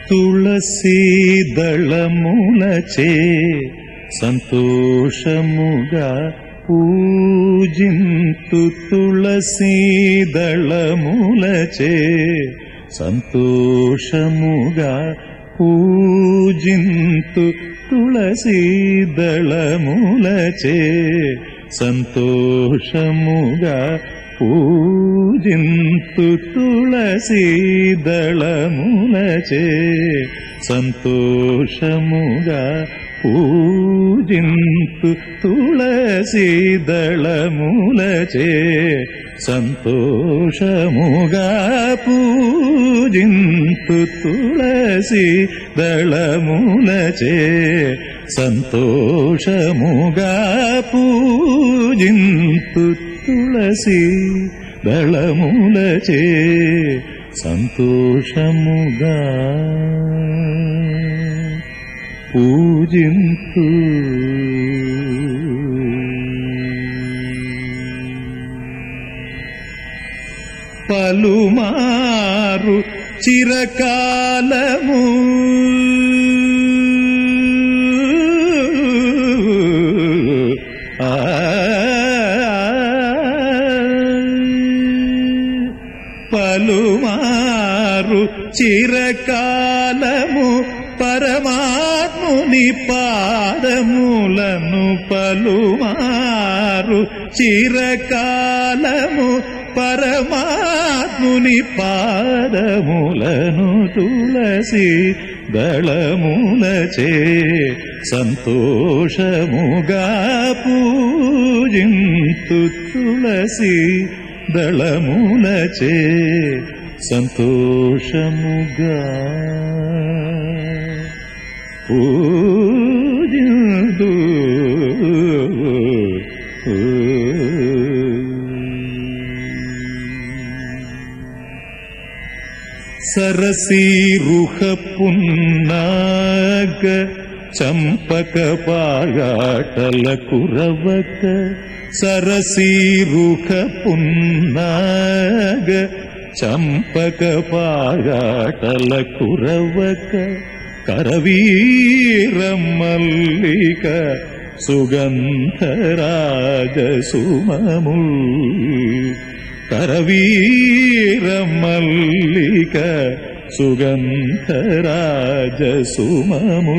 తులసీ దళములచే సంతోషముగా పూజింతు తులసీ దళములచే సంతోషముగా పూజింతు తులసీ దళములచే సంతోషముగా పూజింతు తులసీ దళములచే సంతోషముగా పూజింతు తులసీ దళములచే సంతోషముగా పూజింతు తులసి దళములచే సంతోషముగా పూజింతు తులసి దళములచే సంతోషముగా పూజింతు పలుమారు చిరకాలము ఆ పలుమారు చిరకాలము పరమాత్ముని పాదములను పలుమారు చిరకాలము పరమాత్ముని పాదములను తులసి దళములచే సంతోషముగా పూజింతు తులసి దళములచే సంతోషముగా పూజిందు సరసీరుహ పున్నాగ చంపక పాగాటల కురవక సరసీరుహ పున్నాగ చంపక పాగాటల కురవక కరవీర మల్లిక సుగంధరాజ సుమము కరవీర మల్లిక సుగంధరాజ సుమము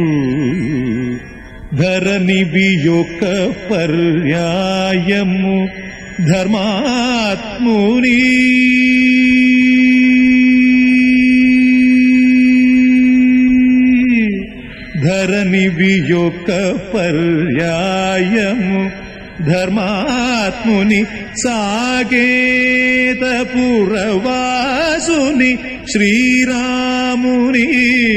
ధరణి యొక్క పర్యాయము ధర్మాత్ముని ధరణి యొక్క పర్యాయము ధర్మాత్ముని సాగేత పురవాసుని శ్రీరాముని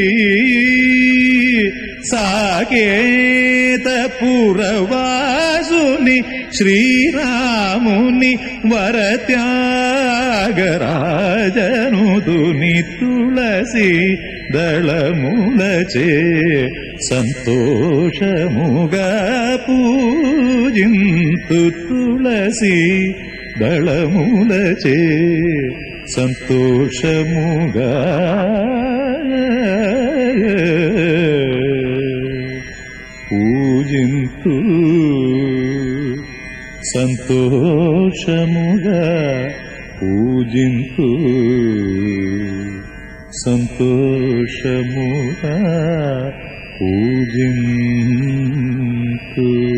సాగేత పురవాసుని శ్రీరాముని వరత్యాగరాజనుదుని తులసి దళములచే సంతోషముగా పూజింతు తులసి దళములచే సంతోషముగా పూజింతు సంతోషముగా పూజింతు సంతోషముగా పూజింతు